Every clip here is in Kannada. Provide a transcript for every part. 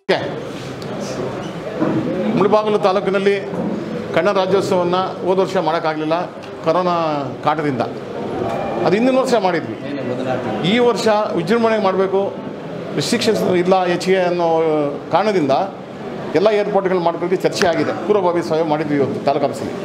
ಓಕೆ ಮುಳಬಾಗಿಲು ತಾಲೂಕಿನಲ್ಲಿ ಕನ್ನಡ ರಾಜ್ಯೋತ್ಸವವನ್ನು ಹೋದ ವರ್ಷ ಮಾಡೋಕ್ಕಾಗಲಿಲ್ಲ ಕೊರೋನಾ ಕಾಟದಿಂದ ಅದು ಹಿಂದಿನ ವರ್ಷ ಮಾಡಿದ್ವಿ ಈ ವರ್ಷ ವಿಜೃಂಭಣೆ ಮಾಡಬೇಕು ರಿಸ್ಟ್ರಿಕ್ಷನ್ಸ್ ಇಲ್ಲ ಹೆಚ್ಚಿಗೆ ಅನ್ನೋ ಕಾರಣದಿಂದ ಎಲ್ಲ ಏರ್ಪೋರ್ಟ್ಗಳು ಮಾಡ್ಕೊಂಡು ಚರ್ಚೆ ಆಗಿದೆ ಪೂರ್ವಭಾವಿ ಸಭೆ ಮಾಡಿದ್ವಿ ಇವತ್ತು ತಾಲೂಕು ಆಫೀಸಲ್ಲಿ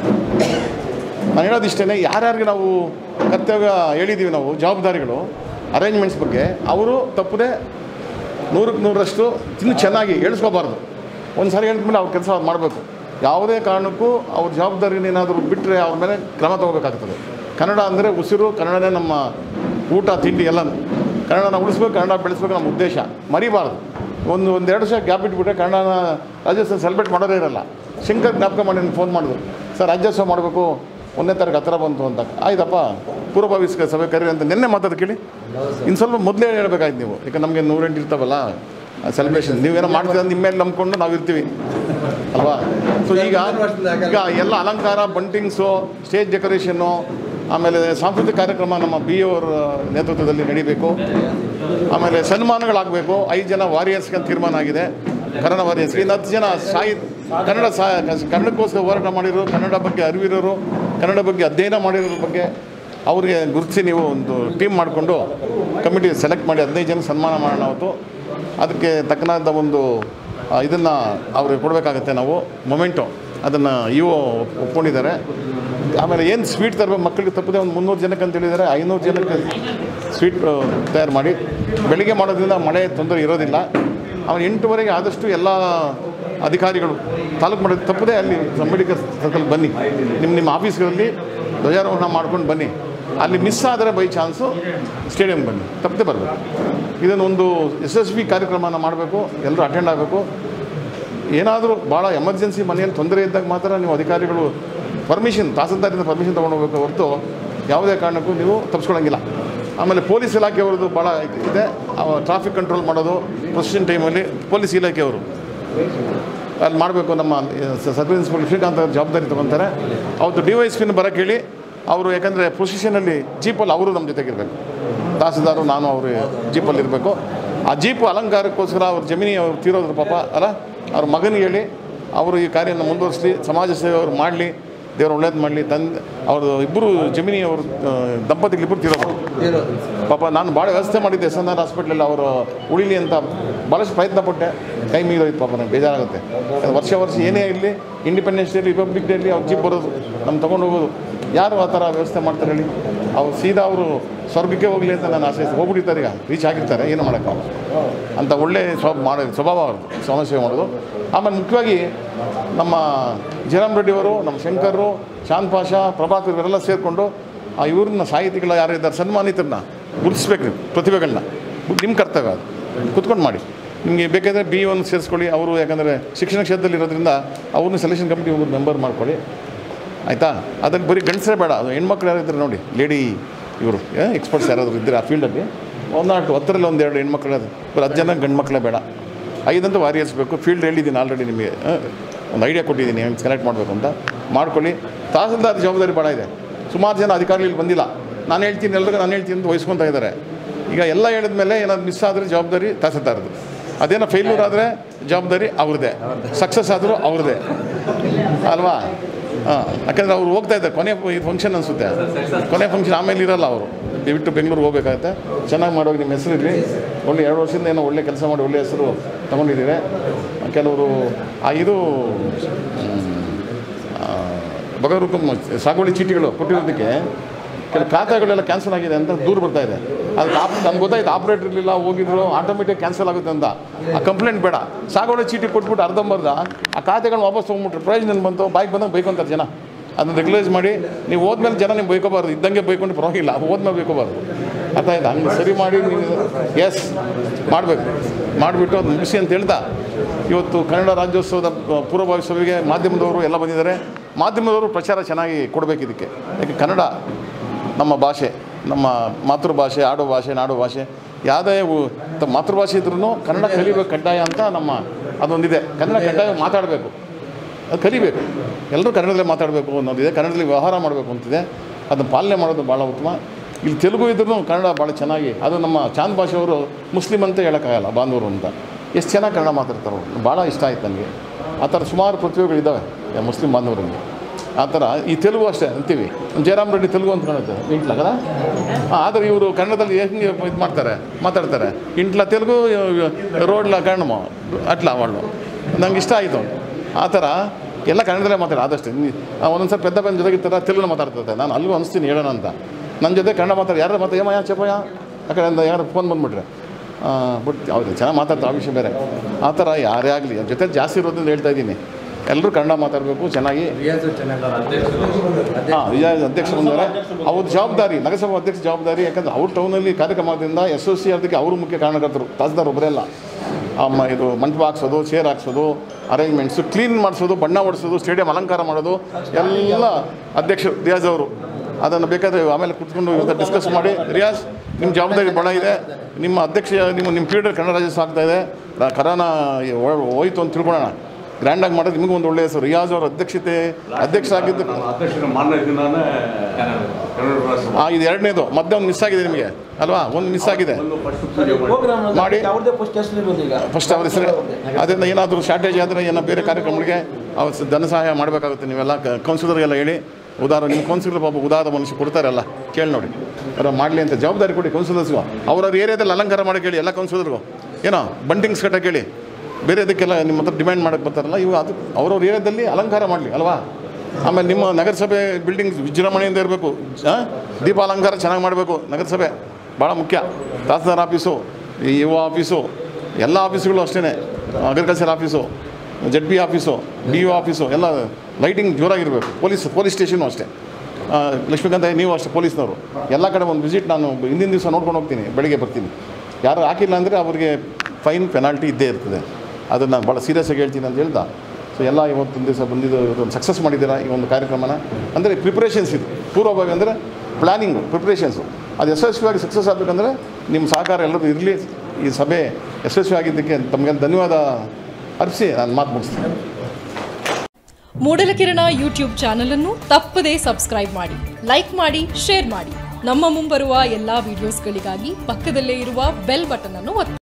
ನಾನು ಹೇಳೋದು ಇಷ್ಟೇ ಯಾರ್ಯಾರಿಗೆ ನಾವು ಕರ್ತವ್ಯ ಹೇಳಿದ್ದೀವಿ ನಾವು ಜವಾಬ್ದಾರಿಗಳು ಅರೇಂಜ್ಮೆಂಟ್ಸ್ ಬಗ್ಗೆ ಅವರು ತಪ್ಪದೆ ನೂರಕ್ಕೆ ನೂರರಷ್ಟು ಇನ್ನೂ ಚೆನ್ನಾಗಿ ಹೇಳಿಸ್ಕೋಬಾರ್ದು ಒಂದು ಸಾರಿ ಹೇಳಿದ್ಮೇಲೆ ಅವ್ರ ಕೆಲಸ ಅವ್ರು ಮಾಡಬೇಕು ಯಾವುದೇ ಕಾರಣಕ್ಕೂ ಅವ್ರ ಜವಾಬ್ದಾರಿನ ಏನಾದರೂ ಬಿಟ್ಟರೆ ಅವ್ರ ಮೇಲೆ ಕ್ರಮ ತಗೋಬೇಕಾಗ್ತದೆ ಕನ್ನಡ ಅಂದರೆ ಉಸಿರು ಕನ್ನಡನೇ ನಮ್ಮ ಊಟ ತಿಂಡಿ ಎಲ್ಲನೂ ಕನ್ನಡನ ಉಳಿಸ್ಬೇಕು ಕನ್ನಡ ಬೆಳೆಸ್ಬೇಕು ನಮ್ಮ ಉದ್ದೇಶ ಮರಿಬಾರ್ದು ಒಂದು ಒಂದೆರಡು ವರ್ಷ ಗ್ಯಾಪ್ ಇಟ್ಬಿಟ್ರೆ ಕನ್ನಡನ ರಾಜ್ಯೋತ್ಸವ ಸೆಲೆಬ್ರೇಟ್ ಮಾಡೋದೇ ಇರಲ್ಲ ಶಂಕರ್ ಜ್ಞಾಪಕ ಮಾಡಿ ನನಗೆ ಫೋನ್ ಮಾಡಿದ್ರು ಸರ್ ರಾಜ್ಯೋತ್ಸವ ಮಾಡಬೇಕು ಒಂದನೇ ತಾರೀಕು ಹತ್ತಿರ ಬಂತು ಅಂತ ಆಯ್ತಪ್ಪ ಪೂರ್ವಭಾವಿ ಸ- ಸಭೆ ಕರೀರಿ ಅಂತ ನಿನ್ನೆ ಮಾತಾಡೋದು ಕೇಳಿ ಇನ್ನು ಸ್ವಲ್ಪ ಮೊದಲೇ ಹೇಳ್ಬೇಕಾಯ್ತು ನೀವು ಈಗ ನಮಗೆ ನೂರೆಂಟು ಇರ್ತಾವಲ್ಲ ಸೆಲೆಬ್ರೇಷನ್ ನೀವೇನೋ ಮಾಡ್ತೀರ ನಿಮ್ಮ ಮೇಲೆ ನಂಬ್ಕೊಂಡು ನಾವು ಇರ್ತೀವಿ ಅಲ್ವಾ ಸೊ ಈಗ ಈಗ ಎಲ್ಲ ಅಲಂಕಾರ ಬಂಟಿಂಗ್ಸು ಸ್ಟೇಜ್ ಡೆಕೋರೇಷನ್ನು ಆಮೇಲೆ ಸಾಂಸ್ಕೃತಿಕ ಕಾರ್ಯಕ್ರಮ ನಮ್ಮ ಬಿ ಅವರ ನೇತೃತ್ವದಲ್ಲಿ ನಡಿಬೇಕು ಆಮೇಲೆ ಸನ್ಮಾನಗಳಾಗಬೇಕು ಐದು ಜನ ವಾರಿಯರ್ಸ್ಗೆ ಅಂತ ತೀರ್ಮಾನ ಆಗಿದೆ ಕನ್ನಡ ವಾರಿಯರ್ಸ್ಗೆ ಇನ್ನು ಹತ್ತು ಜನ ಸಾಯಿ ಕನ್ನಡ ಸಾ ಕನ್ನಡಕ್ಕೋಸ್ಕರ ಹೋರಾಟ ಮಾಡಿರೋರು ಕನ್ನಡ ಬಗ್ಗೆ ಅರಿವಿರೋರು ಕನ್ನಡ ಬಗ್ಗೆ ಅಧ್ಯಯನ ಮಾಡಿರೋರ ಬಗ್ಗೆ ಅವ್ರಿಗೆ ಗುರುತಿಸಿ ನೀವು ಒಂದು ಟೀಮ್ ಮಾಡಿಕೊಂಡು ಕಮಿಟಿ ಸೆಲೆಕ್ಟ್ ಮಾಡಿ ಹದಿನೈದು ಜನ ಸನ್ಮಾನ ಮಾಡೋಣ ಅವತ್ತು ಅದಕ್ಕೆ ತಕ್ಕನಾದ ಒಂದು ಇದನ್ನು ಅವ್ರಿಗೆ ಕೊಡಬೇಕಾಗತ್ತೆ ನಾವು ಮೊಮೆಂಟು ಅದನ್ನು ಇ ಒ ಒಪ್ಕೊಂಡಿದ್ದಾರೆ ಆಮೇಲೆ ಏನು ಸ್ವೀಟ್ ತರಬೇಕು ಮಕ್ಕಳಿಗೆ ತಪ್ಪದೆ ಒಂದು ಮುನ್ನೂರು ಜನಕ್ಕೆ ಅಂತ ಹೇಳಿದ್ದಾರೆ ಐನೂರು ಜನಕ್ಕೆ ಸ್ವೀಟ್ ತಯಾರು ಮಾಡಿ ಬೆಳಿಗ್ಗೆ ಮಾಡೋದ್ರಿಂದ ಮಳೆ ತೊಂದರೆ ಇರೋದಿಲ್ಲ ಆಮೇಲೆ ಎಂಟುವರೆಗೆ ಆದಷ್ಟು ಎಲ್ಲ ಅಧಿಕಾರಿಗಳು ತಾಲೂಕು ಮಾಡೋದು ತಪ್ಪದೆ ಅಲ್ಲಿ ಅಂಬೇಡ್ಕರ್ ಸರ್ಕಲ್ ಬನ್ನಿ ನಿಮ್ಮ ನಿಮ್ಮ ಆಫೀಸ್ಗಳಲ್ಲಿ ಧ್ವಜಾರೋಹಣ ಮಾಡ್ಕೊಂಡು ಬನ್ನಿ ಅಲ್ಲಿ ಮಿಸ್ ಆದರೆ ಬೈ ಚಾನ್ಸು ಸ್ಟೇಡಿಯಂ ಬನ್ನಿ ತಪ್ಪದೆ ಬರಬೇಕು ಇದನ್ನೊಂದು ಯಶಸ್ವಿ ಕಾರ್ಯಕ್ರಮನ ಮಾಡಬೇಕು ಎಲ್ಲರೂ ಅಟೆಂಡ್ ಆಗಬೇಕು ಏನಾದರೂ ಭಾಳ ಎಮರ್ಜೆನ್ಸಿ ಮನೆಯಲ್ಲಿ ತೊಂದರೆ ಇದ್ದಾಗ ಮಾತ್ರ ನೀವು ಅಧಿಕಾರಿಗಳು ಪರ್ಮಿಷನ್ ತಹಸೀಲ್ದಾರಿಂದ ಪರ್ಮಿಷನ್ ತೊಗೊಂಡು ಹೋಗ್ಬೇಕು ಹೊರತು ಯಾವುದೇ ಕಾರಣಕ್ಕೂ ನೀವು ತಪ್ಪಿಸ್ಕೊಳಂಗಿಲ್ಲ ಆಮೇಲೆ ಪೊಲೀಸ್ ಇಲಾಖೆಯವ್ರದ್ದು ಭಾಳ ಇದೆ ಟ್ರಾಫಿಕ್ ಕಂಟ್ರೋಲ್ ಮಾಡೋದು ಪ್ರೊಸೆಷನ್ ಟೈಮಲ್ಲಿ ಪೊಲೀಸ್ ಇಲಾಖೆಯವರು ಅಲ್ಲಿ ಮಾಡಬೇಕು ನಮ್ಮ ಸರ್ಕಲ್ ಇನ್ಸ್ಪೆಕ್ಟರ್ ಶ್ರೀಕಾಂತ್ ಅವ್ರ ಜವಾಬ್ದಾರಿ ತೊಗೊತಾರೆ ಅವತ್ತು ಡಿ ವೈ ಎಸ್ ಪಿನ ಬರೋಕ್ಕೆ ಹೇಳಿ ಅವರು ಯಾಕಂದರೆ ಪೊಸಿಷನಲ್ಲಿ ಜೀಪಲ್ಲಿ ಅವರು ನಮ್ಮ ಜೊತೆಗಿರಬೇಕು ತಹಸೀಲ್ದಾರು ನಾನು ಅವರು ಜೀಪಲ್ಲಿ ಇರಬೇಕು ಆ ಜೀಪು ಅಲಂಕಾರಕ್ಕೋಸ್ಕರ ಅವ್ರ ಜಮೀನಿ ಅವ್ರು ತೀರೋದ್ರ ಪಾಪ ಅಲ್ಲ ಅವ್ರ ಮಗನಿಗೆ ಹೇಳಿ ಅವರು ಈ ಕಾರ್ಯನ ಮುಂದುವರಿಸಲಿ ಸಮಾಜ ಸೇವೆ ಅವ್ರು ಮಾಡಲಿ ದೇವ್ರು ಒಳ್ಳೇದು ಮಾಡಲಿ ತಂದೆ ಅವರು ಇಬ್ಬರು ಜಮೀನಿ ಅವರು ದಂಪತಿಗಳಿಬ್ಬರು ತೀರೋದು ಪಾಪ ನಾನು ಭಾಳ ವ್ಯವಸ್ಥೆ ಮಾಡಿದ್ದೆ ಎಸ್ ಎನ್ ಆರ್ ಹಾಸ್ಪಿಟ್ಲಲ್ಲಿ ಅವರು ಉಳಿಲಿ ಅಂತ ಭಾಳಷ್ಟು ಪ್ರಯತ್ನ ಪಟ್ಟೆ ಕೈ ಮೀರೋಯ್ತು ಪಾಪ ನನಗೆ ಬೇಜಾರಾಗುತ್ತೆ ಅದು ವರ್ಷ ವರ್ಷ ಏನೇ ಇರಲಿ ಇಂಡಿಪೆಂಡೆನ್ಸ್ ಡೇ ರಿಪಬ್ಲಿಕ್ ಡೇಲಿ ಅವ್ರು ಜೀಪ್ ಬರೋದು ನಮ್ಮ ತೊಗೊಂಡು ಹೋಗೋದು ಯಾರು ಆ ಥರ ವ್ಯವಸ್ಥೆ ಮಾಡ್ತಾರೆ ಹೇಳಿ ಅವ್ರು ಸೀದಾ ಅವರು ಸ್ವರ್ಗಕ್ಕೆ ಹೋಗಲಿ ಅಂತ ನಾನು ಆಸೆ ಹೋಗ್ಬಿಟ್ಟಿರ್ತಾರೆ ಈಗ ರೀಚ್ ಆಗಿರ್ತಾರೆ ಏನು ಮಾಡೋಕ್ಕಾಗಲ್ಲ ಅಂತ ಒಳ್ಳೆ ಸ್ವ ಮಾಡೋ ಸ್ವಭಾವ ಅವ್ರದ್ದು ಸಮಾಜ ಸೇವೆ ಮಾಡೋದು ಆಮೇಲೆ ಮುಖ್ಯವಾಗಿ ನಮ್ಮ ಜಯರಾಮ್ ರೆಡ್ಡಿ ಅವರು ನಮ್ಮ ಶಂಕರು ಶಾಂತ್ ಪಾಷಾ ಪ್ರಭಾಕರ್ ಇವರೆಲ್ಲ ಸೇರಿಕೊಂಡು ಆ ಇವ್ರನ್ನ ಸಾಹಿತಿಗಳು ಯಾರು ಇದ್ದಾರೆ ಸನ್ಮಾನಿತರನ್ನ ಗುರುತಿಸ್ಬೇಕು ನೀವು ಪ್ರತಿಭೆಗಳನ್ನ ನಿಮ್ಮ ಕರ್ತವ್ಯ ಅದು ಕುತ್ಕೊಂಡು ಮಾಡಿ ನಿಮಗೆ ಬೇಕಾದರೆ ಬಿ ಒನ್ ಸೇರಿಸ್ಕೊಳ್ಳಿ ಅವರು ಯಾಕಂದರೆ ಶಿಕ್ಷಣ ಕ್ಷೇತ್ರದಲ್ಲಿ ಇರೋದ್ರಿಂದ ಅವ್ರನ್ನ ಸೆಲೆಕ್ಷನ್ ಕಮಿಟಿ ಒಬ್ಬರು ಮೆಂಬರ್ ಮಾಡ್ಕೊಳ್ಳಿ ಆಯಿತಾ ಅದಕ್ಕೆ ಬರೀ ಗಂಡಸರೇ ಬೇಡ ಅದು ಹೆಣ್ಮಕ್ಳು ಯಾರು ಇದ್ದಾರೆ ನೋಡಿ ಲೇಡಿ ಇವರು ಎಕ್ಸ್ಪರ್ಟ್ಸ್ ಯಾರಾದರೂ ಇದ್ದರೆ ಆ ಫೀಲ್ಡಲ್ಲಿ ಒಂದಾಟು ಹತ್ತರಲ್ಲಿ ಒಂದೆರಡು ಹೆಣ್ಮಕ್ಳು ಅದು ಬರೀ ಹತ್ತು ಜನ ಗಂಡು ಮಕ್ಕಳೇ ಬೇಡ ಐದಂತೂ ವಾರಿಯರ್ಸ್ ಬೇಕು ಫೀಲ್ಡ್ ಹೇಳಿದ್ದೀನಿ ಆಲ್ರೆಡಿ ನಿಮಗೆ ಆ, ಒಂದು ಐಡಿಯಾ ಕೊಟ್ಟಿದ್ದೀನಿ ಹೆಂಗೆ ಸೆಲೆಕ್ಟ್ ಮಾಡಬೇಕು ಅಂತ ಮಾಡ್ಕೊಳ್ಳಿ ತಹಸೀಲ್ದಾರ್ ಜವಾಬ್ದಾರಿ ಭಾಳ ಇದೆ ಸುಮಾರು ಜನ ಅಧಿಕಾರಿಗಳು ಬಂದಿಲ್ಲ ನಾನು ಹೇಳ್ತೀನಿ ಎಲ್ರಿಗೂ ನಾನು ಹೇಳ್ತೀನಿ ಅಂತ ವಹಿಸ್ಕೊತಾ ಇದ್ದಾರೆ ಈಗ ಎಲ್ಲ ಹೇಳಿದ ಮೇಲೆ ಏನಾದ್ರು ಮಿಸ್ ಆದರೆ ಜವಾಬ್ದಾರಿ ತಹಸೀಲ್ದಾರ್ದು ಅದೇನೋ ಫೇಲ್ಯೂರ್ ಆದರೆ ಜವಾಬ್ದಾರಿ ಅವ್ರದ್ದೇ ಸಕ್ಸಸ್ ಆದರೂ ಅವ್ರದ್ದೇ ಅಲ್ವಾ ಹಾಂ ಯಾಕಂದರೆ ಅವ್ರು ಹೋಗ್ತಾ ಇದ್ದಾರೆ ಕೊನೆ ಫಂಕ್ಷನ್ ಅನಿಸುತ್ತೆ ಕೊನೆ ಫಂಕ್ಷನ್ ಆಮೇಲೆ ಇರಲ್ಲ ಅವರು ಬಿಟ್ಟು ಬೆಂಗಳೂರು ಹೋಗ್ಬೇಕಾಗತ್ತೆ ಚೆನ್ನಾಗಿ ಮಾಡೋಗಿ ನಿಮ್ಮ ಹೆಸರು ಇರಲಿ ಒಳ್ಳೆ ಎರಡು ವರ್ಷದಿಂದ ಏನೋ ಒಳ್ಳೆ ಕೆಲಸ ಮಾಡಿ ಒಳ್ಳೆ ಹೆಸರು ತೊಗೊಂಡಿದ್ದೀರಿ ಕೆಲವರು ಆ ಇದು ಬಗರುಕುಂ ಸಾಗುವಳಿ ಚೀಟಿಗಳು ಕೊಟ್ಟಿರೋದಕ್ಕೆ ಕೆಲವು ಖಾತೆಗಳೆಲ್ಲ ಕ್ಯಾನ್ಸಲ್ ಆಗಿದೆ ಅಂತ ದೂರು ಬರ್ತಾ ಇದೆ ಅದಕ್ಕೆ ಆಪ್ ನಮ್ಗೆ ಗೊತ್ತಾಯ್ತು ಆಪ್ರೇಟರ್ ಇರಲಿಲ್ಲ ಹೋಗಿದ್ರು ಆಟೋಮೆಟಿಕ್ ಕ್ಯಾನ್ಸಲ್ ಆಗುತ್ತೆ ಅಂತ ಆ ಕಂಪ್ಲೇಂಟ್ ಬೇಡ ಸಾಗುವಳಿ ಚೀಟಿ ಕೊಟ್ಬಿಟ್ಟು ಅರ್ಧಂಬರ್ಧ ಆ ಖಾತೆಗಳನ್ನ ವಾಪಸ್ ತೊಗೊಂಡ್ಬಿಟ್ರೆ ಪ್ರಯೋಜನ ಬಂತು ಬಾಯ್ಗೆ ಬಂದಾಗ ಬೈಕೊಂತಾರೆ ಜನ ಅದನ್ನು ರೆಗ್ಯುಲೈಸ್ ಮಾಡಿ ನೀವು ಹೋದ್ಮೇಲೆ ಜನ ನೀವು ಬೈಕೋಬಾರ್ದು ಇದ್ದಂಗೆ ಬೈಕೊಂಡು ಪರವಾಗಿಲ್ಲ ಹೋದ್ಮೇಲೆ ಬೈಕೋಬಾರ್ದು ಅರ್ಥ ಆಯ್ತಾ ಹಂಗೆ ಸರಿ ಮಾಡಿ ನೀವು ಎಸ್ ಮಾಡಬೇಕು ಮಾಡಿಬಿಟ್ಟು ಅದು ಮುಗಿಸಿ ಅಂತ ಹೇಳ್ತಾ ಇವತ್ತು ಕನ್ನಡ ರಾಜ್ಯೋತ್ಸವದ ಪೂರ್ವಭಾವಿ ಸಭೆಗೆ ಮಾಧ್ಯಮದವರು ಎಲ್ಲ ಬಂದಿದ್ದಾರೆ ಮಾಧ್ಯಮದವರು ಪ್ರಚಾರ ಚೆನ್ನಾಗಿ ಕೊಡಬೇಕು ಇದಕ್ಕೆ ಯಾಕೆ ಕನ್ನಡ ನಮ್ಮ ಭಾಷೆ ನಮ್ಮ ಮಾತೃಭಾಷೆ ಆಡೋ ಭಾಷೆ ನಾಡೋ ಭಾಷೆ ಯಾವುದೇ ಉ- ತ- ಮಾತೃಭಾಷೆ ಇದ್ರೂ ಕನ್ನಡ ಕಲಿಬೇಕು ಕಡ್ಡಾಯ ಅಂತ ನಮ್ಮ ಅದೊಂದಿದೆ ಕನ್ನಡ ಕಡ್ಡಾಯ ಮಾತಾಡಬೇಕು ಅದು ಕಲಿಬೇಕು ಎಲ್ಲರೂ ಕನ್ನಡದಲ್ಲೇ ಮಾತಾಡಬೇಕು ಅನ್ನೋದಿದೆ ಕನ್ನಡದಲ್ಲಿ ವ್ಯವಹಾರ ಮಾಡಬೇಕು ಅಂತಿದೆ ಅದನ್ನು ಪಾಲನೆ ಮಾಡೋದು ಭಾಳ ಉತ್ತಮ ಇಲ್ಲಿ ತೆಲುಗು ಇದ್ರೂ ಕನ್ನಡ ಭಾಳ ಚೆನ್ನಾಗಿ ಅದು ನಮ್ಮ ಚಾಂದ್ ಭಾಷೆಯವರು ಮುಸ್ಲಿಮ್ ಅಂತ ಹೇಳೋಕ್ಕಾಗಲ್ಲ ಬಾಂಧವರು ಅಂತ ಎಷ್ಟು ಚೆನ್ನಾಗಿ ಕನ್ನಡ ಮಾತಾಡ್ತಾರೆ ಅವ್ರು ಭಾಳ ಇಷ್ಟ ಆಯ್ತು ನನಗೆ ಆ ಥರ ಸುಮಾರು ಪ್ರತಿಭೆಗಳಿದ್ದಾವೆ ಮುಸ್ಲಿಂ ಬಾಂಧವರಲ್ಲಿ ಆ ಥರ ಈ ತೆಲುಗು ಅಷ್ಟೇ ಅಂತೀವಿ ಜಯರಾಮ್ ರೆಡ್ಡಿ ತೆಲುಗು ಅಂತ ಕಾಣುತ್ತೆ ಇಂಟ್ಲಾಗದ ಹಾಂ ಆದರೆ ಇವರು ಕನ್ನಡದಲ್ಲಿ ಹೆಂಗೆ ಇದು ಮಾಡ್ತಾರೆ ಮಾತಾಡ್ತಾರೆ ಇಂಟ್ಲ ತೆಲುಗು ರೋಡ್ಲ ಕನ್ನಡಮ ಅಟ್ಲ ಅವಳು ನಂಗೆ ಇಷ್ಟ ಆಯಿತು ಆ ಥರ ಎಲ್ಲ ಕನ್ನಡದಲ್ಲೇ ಮಾತಾಡಿ ಆದಷ್ಟು ಒಂದೊಂದು ಸಲ ಪೆದ್ದ ಪೆದ್ದ ಜೊತೆಗಿರ್ತಾರೆ ತೆಲುಗು ಮಾತಾಡ್ತದೆ ನಾನು ಅಲ್ಲಿಗೂ ಅನಿಸ್ತೀನಿ ಹೇಳೋಣ ಅಂತ ನನ್ನ ಜೊತೆ ಕನ್ನಡ ಮಾತಾಡಿ ಯಾರು ಮಾತಾಡಿ ಏಮಯ್ಯ ಚಪ್ಪಯ್ಯ ಆ ಕಡೆಯಿಂದ ಯಾರು ಫೋನ್ ಬಂದುಬಿಟ್ರೆ ಬಟ್ ಅವ್ರು ಚೆನ್ನಾಗಿ ಮಾತಾಡ್ತಾರೆ ಆ ವಿಷಯ ಬೇರೆ ಆ ಥರ ಯಾರೇ ಆಗಲಿ ಜೊತೆ ಜಾಸ್ತಿ ಇರೋದ್ರಿಂದ ಹೇಳ್ತಾ ಇದ್ದೀನಿ ಎಲ್ಲರೂ ಕನ್ನಡ ಮಾತಾಡಬೇಕು ಚೆನ್ನಾಗಿ ಹಾಂ ರಿಯಾಜ್ ಅಧ್ಯಕ್ಷ ಬಂದರೆ ಅವ್ರ ಜವಾಬ್ದಾರಿ ನಗರಸಭಾ ಅಧ್ಯಕ್ಷ ಜವಾಬ್ದಾರಿ ಯಾಕಂದ್ರೆ ಅವ್ರ ಟೌನಲ್ಲಿ ಕಾರ್ಯಕ್ರಮದಿಂದ ಎಸ್ ಒ ಸಿ ಅದಕ್ಕೆ ಅವರು ಮುಖ್ಯ ಕಾರಣಕರ್ತರು ತಹಸೀಲ್ದಾರ್ ಒಬ್ಬರೇ ಅಲ್ಲ ಅಮ್ಮ ಇದು ಮಂಟಪ ಹಾಕ್ಸೋದು ಚೇರ್ ಹಾಕ್ಸೋದು ಅರೇಂಜ್ಮೆಂಟ್ಸು ಕ್ಲೀನ್ ಮಾಡಿಸೋದು ಬಣ್ಣ ಹೊಡಿಸೋದು ಸ್ಟೇಡಿಯಂ ಅಲಂಕಾರ ಮಾಡೋದು ಎಲ್ಲ ಅಧ್ಯಕ್ಷರು ರಿಯಾಜ್ ಅವರು ಅದನ್ನು ಬೇಕಾದರೆ ಆಮೇಲೆ ಕುತ್ಕೊಂಡು ಇವತ್ತು ಡಿಸ್ಕಸ್ ಮಾಡಿ ರಿಯಾಜ್ ನಿಮ್ಮ ಜವಾಬ್ದಾರಿ ಭಾಳ ಇದೆ ನಿಮ್ಮ ಅಧ್ಯಕ್ಷ ನಿಮ್ಮ ನಿಮ್ಮ ಪೀರಿಯಡ್ ಕನ್ನಡ ರಾಜ್ಯೋತ್ಸವ ಆಗ್ತಾ ಇದೆ ರ- ಕರೋನಾ ಹೋ- ಹೋಯ್ತು ಅಂತ ತಿಳ್ಕೊಳ್ಳೋಣ ಗ್ರ್ಯಾಂಡಾಗಿ ಮಾಡೋದು ನಿಮಗೂ ಒಂದು ಒಳ್ಳೆಯ ಹೆಸರು ರಿಯಾಜ್ ಅವರ ಅಧ್ಯಕ್ಷತೆ ಅಧ್ಯಕ್ಷ ಆಗಿದ್ದು ಅಧ್ಯಕ್ಷರ ಮಾರನೇ ದಿನಾನೇ ಕನ್ನಡ ರಾಷ್ಟ್ರ ಆ ಇದು ಎರಡನೇದು ಮತ್ತೆ ಒಂದು ಮಿಸ್ ಆಗಿದೆ ನಿಮಗೆ ಅಲ್ವಾ ಒಂದು ಮಿಸ್ ಆಗಿದೆ ಒಂದು ಫಸ್ಟ್ ಪೂಜೆ ಮಾಡಿ ಪ್ರೋಗ್ರಾಮ್ ಮಾಡಿ. ಅವ್ರದ್ದೇ ಫಸ್ಟ್ ಹೆಸರು ಇರೋದು ಈಗ ಫಸ್ಟ್ ಅವ್ರ ಹೆಸರು ಅದರಿಂದ ಏನಾದರೂ ಶಾರ್ಟೇಜ್ ಆದರೆ ಏನೋ ಬೇರೆ ಕಾರ್ಯಕ್ರಮಗಳಿಗೆ ಅವ್ರು ಸ- ಧನ ಸಹಾಯ ಮಾಡಬೇಕಾಗುತ್ತೆ ನೀವೆಲ್ಲ ಕೌನ್ಸಿಲರ್ಗೆಲ್ಲ ಹೇಳಿ ಉದಾರ ನಿಮ್ಮ ಕೌನ್ಸಿಲರ್ ಪಾಪ ಉದಾರ ಮನುಷ್ಯ ಕೊಡ್ತಾರಲ್ಲ ಕೇಳಿ ನೋಡಿ ಅವ್ರು ಮಾಡಲಿ ಅಂತ ಜವಾಬ್ದಾರಿ ಕೊಡಿ ಕೌನ್ಸಿಲರ್ಸ್ಗೂ ಅವ್ರವ್ರ ಏರಿಯಾದಲ್ಲಿ ಅಲಂಕಾರ ಮಾಡಕ್ಕೆ ಹೇಳಿ ಎಲ್ಲ ಕೌನ್ಸಿಲರ್ಗೂ ಏನೋ ಬಂಟಿಂಗ್ಸ್ ಕಟ್ಟಕ್ಕೆ ಹೇಳಿ ಬೇರೆ ಅದಕ್ಕೆಲ್ಲ ನಿಮ್ಮ ಹತ್ರ ಡಿಮ್ಯಾಂಡ್ ಮಾಡಕ್ಕೆ ಬರ್ತಾರಲ್ಲ ಇವು ಅದು ಅವ್ರವ್ರ ಏರಿಯಾದಲ್ಲಿ ಅಲಂಕಾರ ಮಾಡಲಿ ಅಲ್ವಾ ಆಮೇಲೆ ನಿಮ್ಮ ನಗರಸಭೆ ಬಿಲ್ಡಿಂಗ್ಸ್ ವಿಜೃಂಭಣೆಯಿಂದ ಇರಬೇಕು ದೀಪಾಲಂಕಾರ ಚೆನ್ನಾಗಿ ಮಾಡಬೇಕು ನಗರಸಭೆ ಭಾಳ ಮುಖ್ಯ ತಹಸೀಲ್ದಾರ್ ಆಫೀಸು ಈ ಯುವ ಆಫೀಸು ಎಲ್ಲ ಆಫೀಸುಗಳು ಅಷ್ಟೇ agriculture office Z P office D U office ಎಲ್ಲ ಲೈಟಿಂಗ್ ಜೋರಾಗಿರಬೇಕು ಪೊಲೀಸ್ ಪೊಲೀಸ್ ಸ್ಟೇಷನು ಅಷ್ಟೇ ಆ, ಲಕ್ಷ್ಮೀಕಾಂತ ನೀವು ಅಷ್ಟೇ ಪೊಲೀಸ್ನವರು ಎಲ್ಲ ಕಡೆ ಒಂದು ವಿಸಿಟ್ ನಾನು ಹಿಂದಿನ ದಿವಸ ನೋಡ್ಕೊಂಡು ಹೋಗ್ತೀನಿ ಬೆಳಿಗ್ಗೆ ಬರ್ತೀನಿ ಯಾರು ಹಾಕಿಲ್ಲ ಅಂದರೆ ಅವ್ರಿಗೆ ಫೈನ್ ಪೆನಾಲ್ಟಿ ಇದ್ದೇ ಇರ್ತದೆ ಅದನ್ನು ಭಾಳ ಸೀರಿಯಸ್ ಆಗಿ ಹೇಳ್ತೀನಿ ಅಂತ ಹೇಳ್ದ ಸೊ ಎಲ್ಲ ಇವತ್ತೊಂದು ದಿವಸ ಬಂದಿದ್ದು ಇವತ್ತೊಂದು ಸಕ್ಸಸ್ ಮಾಡಿದ್ದೀರಾ ಈ ಒಂದು ಕಾರ್ಯಕ್ರಮನ ಅಂದರೆ ಪ್ರಿಪ್ರೇಷನ್ಸ್ ಇದು ಪೂರ್ವಭಾವಿ ಅಂದರೆ ಪ್ಲ್ಯಾನಿಂಗು ಪ್ರಿಪ್ರೇಷನ್ಸು ಅದು ಯಶಸ್ವಿಯಾಗಿ ಸಕ್ಸಸ್ ಆಗಬೇಕಂದ್ರೆ ನಿಮ್ಮ ಸಹಕಾರ ಎಲ್ಲರೂ ಇರಲಿ ಈ ಸಭೆ ಯಶಸ್ವಿ ಆಗಿದ್ದಕ್ಕೆ ತಮಗೆ ಧನ್ಯವಾದ ಅರ್ಪಿಸಿ ನಾನು ಮಾತು ಮುಗಿಸ್ತೀನಿ ಮೂಡಲಕಿರಣ ಯೂಟ್ಯೂಬ್ ಚಾನಲ್ ಅನ್ನು ತಪ್ಪದೇ ಸಬ್ಸ್ಕ್ರೈಬ್ ಮಾಡಿ ಲೈಕ್ ಮಾಡಿ ಶೇರ್ ಮಾಡಿ ನಮ್ಮ ಮುಂಬರುವ ಎಲ್ಲಾ ವಿಡಿಯೋಸ್ಗಳಿಗಾಗಿ ಪಕ್ಕದಲ್ಲೇ ಇರುವ ಬೆಲ್ ಬಟನ್ ಅನ್ನು ಒತ್ತಿ